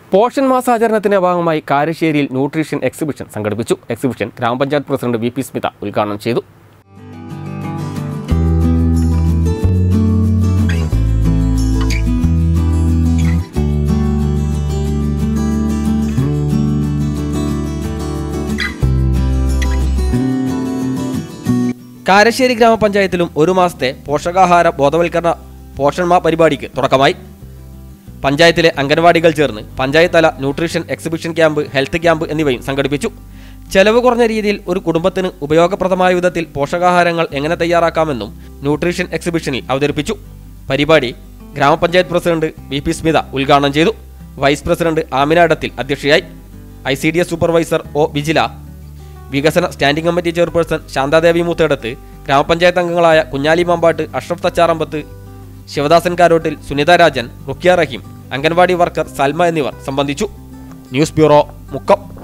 portion മാസാചരണത്തിന്റെ ഭാഗമായി കാരശ്ശേരിയിൽ ന്യൂട്രീഷൻ എക്സിബിഷൻ സംഘടിപ്പിച്ചു എക്സിബിഷൻ ഗ്രാമപഞ്ചായത്ത് പ്രസിഡന്റ് വി പി സ്മിത ഉദ്ഘാടനം ചെയ്തു കാരശ്ശേരി ഗ്രാമപഞ്ചായത്തിലും ഒരു മാസത്തെ പോഷകാഹാര ബോധവൽക്കരണ പോഷൺമാ പരിപാടിക്ക് തുടക്കമായി പഞ്ചായത്തിലെ അംഗൻവാടികൾ ചേർന്ന് പഞ്ചായത്ത് തല nutrition exhibition camp health camp എന്നിവയും സംഘടിപ്പിച്ചു ചെലവ് കുറഞ്ഞ രീതിയിൽ ഒരു കുടുംബത്തിന് ഉപയോഗപ്രദമായ വിധത്തിൽ പോഷകാഹാരങ്ങൾ എങ്ങനെ തയ്യാറാക്കാമെന്നും ന്യൂട്രീഷൻ എക്സിബിഷനിൽ അവതരിപ്പിച്ചു പരിപാടി ഗ്രാമപഞ്ചായത്ത് പ്രസിഡന്റ് വി പി സ്മിത ഉദ്ഘാടനം ചെയ്തു വൈസ് പ്രസിഡന്റ് ആമിന ഇടത്തിൽ അധ്യക്ഷയായി I C D S supervisor O Vijila വികസന standing committee chairperson Shanthadevi Moothedath ഗ്രാമപഞ്ചായത്ത് അംഗങ്ങളായ കുഞ്ഞാലി മാമ്പാട്ട് അഷ്റഫ് തച്ചാറമ്പത്ത് ശിവദാസൻ കാരോട്ടിൽ സുനിത രാജൻ റുക്കിയ റഹീം അംഗൻവാടി വർക്കർ സൽമ എന്നിവർ സംബന്ധിച്ചു ന്യൂസ് ബ്യൂറോ മുക്കം